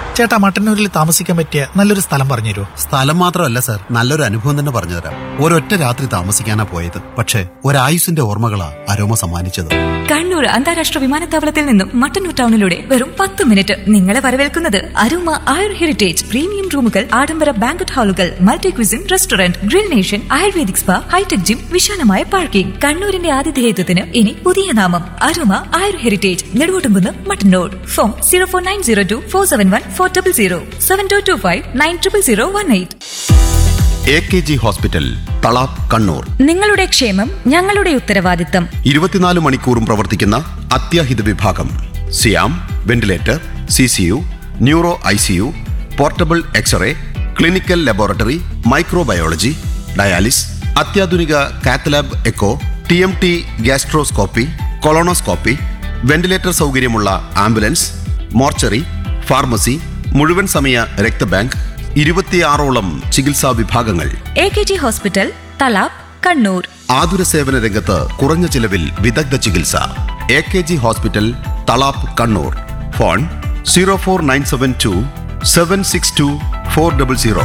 ചേട്ടാ മട്ടന്നൂരിൽ താമസിക്കാൻ പറ്റിയ നല്ലൊരു സ്ഥലം പറഞ്ഞു തരുമോ സ്ഥലം മാത്രമല്ല സാർ നല്ലൊരു അനുഭവം തന്നെ പറഞ്ഞുതരാം ഒരൊറ്റ രാത്രി താമസിക്കാനാ പോയത് പക്ഷേ ഒരായുസിന്റെ ഓർമ്മകളാ അരോമ സമ്മാനിച്ചത് കണ്ണൂർ അന്താരാഷ്ട്ര വിമാനത്താവളത്തിൽ നിന്നും മട്ടന്നൂർ ടൗണിലൂടെ വെറും പത്ത് മിനിറ്റ് നിങ്ങളെ വരവേൽക്കുന്നത് അരുമ ആയുർ ഹെറിറ്റേജ് പ്രീമിയം റൂമുകൾ ആഡംബര ബാങ്കറ്റ് ഹാളുകൾ multi cuisine restaurant grill nation ayurvedic spa hi tech gym വിശാലമായ പാർക്കിംഗ് കണ്ണൂരിന്റെ ആതിഥേയത്വത്തിന് ഇനി പുതിയ നാമം Aruma Ayur heritage Neduvottumkunnu Mattannur phone zero four nine zero two four seven one four double zero seven two two five nine triple zero one eight A K G hospital Thalap Kannur നിങ്ങളുടെ ക്ഷേമം ഞങ്ങളുടെ ഉത്തരവാദിത്തം ഇരുപത്തിനാല് മണിക്കൂറും പ്രവർത്തിക്കുന്ന അത്യാഹിത വിഭാഗം സിയാം ventilator C C U neuro I C U portable X ray clinical laboratory microbiology dialysis അത്യാധുനിക cath lab echo T M T gastroscopy colonoscopy ventilator സൗകര്യമുള്ള ആംബുലൻസ് മോർച്ചറി ഫാർമസി മുഴുവൻ സമയ രക്തബാങ്ക് ഇരുപത്തിയാറോളം ചികിത്സാ വിഭാഗങ്ങൾ A K G hospital Thalap Kannur ആതുര സേവന രംഗത്ത് കുറഞ്ഞ ചിലവിൽ വിദഗ്ധ ചികിത്സ A K G hospital Thalap Kannur phone zero four nine seven two seven six two four double zero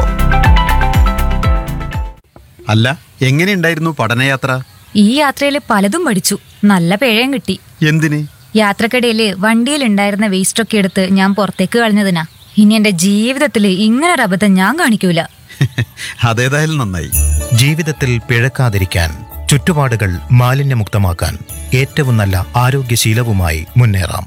അല്ല എങ്ങനെയുണ്ടായിരുന്നു പഠനയാത്ര ഈ യാത്രയിൽ പലതും പഠിച്ചു നല്ല പിഴയും കിട്ടി എന്തിന് യാത്രക്കിടയില് വണ്ടിയിലുണ്ടായിരുന്ന വേസ്റ്റ് ഒക്കെ എടുത്ത് ഞാൻ പുറത്തേക്ക് കളഞ്ഞതിനാ ഇനി എന്റെ ജീവിതത്തിൽ ഇങ്ങനൊരു അബദ്ധം ഞാൻ കാണിക്കൂല അതേതായാലും നന്നായി ജീവിതത്തിൽ പിഴക്കാതിരിക്കാൻ ചുറ്റുപാടുകൾ മാലിന്യമുക്തമാക്കാൻ ഏറ്റവും നല്ല ആരോഗ്യശീലവുമായി മുന്നേറാം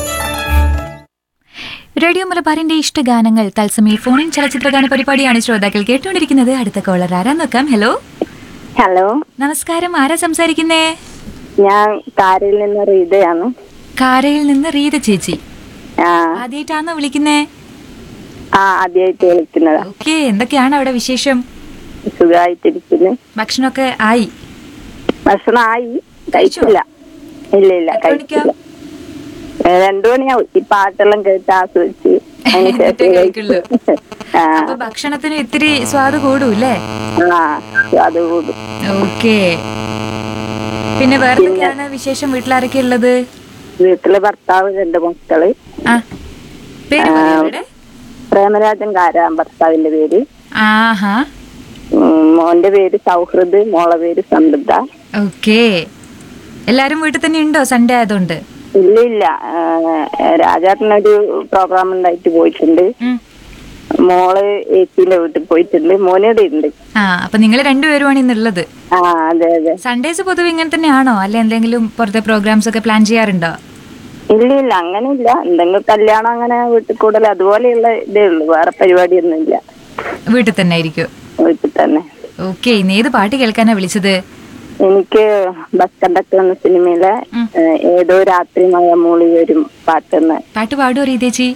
റേഡിയോ മലബാറിന്റെ ഇഷ്ടഗാനങ്ങൾ തത്സമയ ഫോണിൻ ചലച്ചിത്രഗാന പരിപാടിയാണ് ശ്രോതാക്കൾ കേട്ടുകൊണ്ടിരിക്കുന്നത് അടുത്ത കോളർ ആരാ നോക്കാം ഹലോ ഹലോ നമസ്കാരം ആരാ സംസാരിക്കുന്നേ ഞാൻ കാരിൽ നിന്ന് റീതയാണ് കാരയിൽ നിന്ന് റീത ചേച്ചി ആ ആദ്യമായിട്ടാണോ വിളിക്കുന്നേ ആ ആദ്യമായിട്ട് വിളിക്കുന്നതാ ഓക്കെ എന്തൊക്കെയാണ് അവിടെ വിശേഷം സുഖമായിട്ടിരിക്കുന്നു ഭക്ഷണമൊക്കെ ആയി ഭക്ഷണം ആയി കഴിച്ചില്ല ഇല്ല ഇല്ല എത്ര മണിക്കാ? കഴിച്ചില്ല ഏ, രണ്ടു മണിയാവും ഈ പാട്ടെല്ലാം കേട്ട് ആസ്വദിച്ച് അതിന് എന്നിട്ടേ ശേഷം കഴിക്കുള്ളൂ. ആ അപ്പൊ ഭക്ഷണത്തിന് ഇത്തിരി സ്വാദ് കൂടൂല്ലേ ആ അത് കൂടും ഓക്കെ പിന്നെ വേറെ എന്തൊക്കെയാണ് വിശേഷം വീട്ടിലാരൊക്കെ ഉള്ളത് വീട്ടിലെ ഭർത്താവ് രണ്ട് മക്കള് ആ പേര് പറയോ ഇവിടെ പ്രേമരാജൻ കാരാൻ ഭർത്താവിന്റെ പേര് ആഹാ ഉം, മോന്റെ പേര് സൗഹൃദ് മോളെ പേര് സമൃദ്ധ ഓക്കെ എല്ലാരും വീട്ടിൽ തന്നെ ഉണ്ടോ സൺഡേ ആയതുകൊണ്ട് ഇല്ല ഇല്ല ആ, രാജാട്ടിനൊരു പ്രോഗ്രാം ഉണ്ടായിട്ട് പോയിട്ടുണ്ട് ഉം. മോള് ഏച്ചിന്റെ വീട്ടിൽ പോയിട്ടുണ്ട് മോനോടെ ഉണ്ട് ആ അപ്പൊ നിങ്ങൾ രണ്ടുപേരുമാണ് ഇന്നുള്ളത് ആ അതെ അതെ സൺഡേസ് പൊതുവെ ഇങ്ങനെ തന്നെയാണോ അല്ലെ എന്തെങ്കിലും പുറത്തെ പ്രോഗ്രാംസ് ഒക്കെ പ്ലാൻ ചെയ്യാറുണ്ടോ ഇല്ല ഇല്ല അങ്ങനെ ഇല്ല എന്തെങ്കിലും കല്യാണം അങ്ങനെ വീട്ടിൽ കൂടുതൽ അതുപോലെയുള്ള ഇതേ ഉള്ളൂ വേറെ പരിപാടിയൊന്നും ഇല്ല വീട്ടിൽ തന്നെ ആയിരിക്കും വീട്ടിൽ തന്നെ ഓക്കെ ഇന്ന് ഏത് പാട്ട് കേൾക്കാനാ വിളിച്ചത് എനിക്ക് ബസ് കണ്ടക്ടർ എന്ന സിനിമയിലെ ഉം. ഏ, ഏതോ രാത്രി മഴ മൂളി വരും പാട്ടെന്ന് പാട്ട് പാടുമോ റീതേച്ചി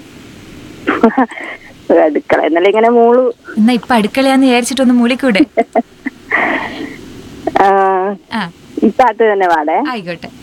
അടുക്കള എന്നല്ല ഇങ്ങനെ മൂളു എന്നാ ഇപ്പൊ അടുക്കളയാന്ന് വിചാരിച്ചിട്ടൊന്ന് മൂളിക്കൂടെ ആ, ആ ഈ പാട്ട് തന്നെ പാടേ ആയിക്കോട്ടെ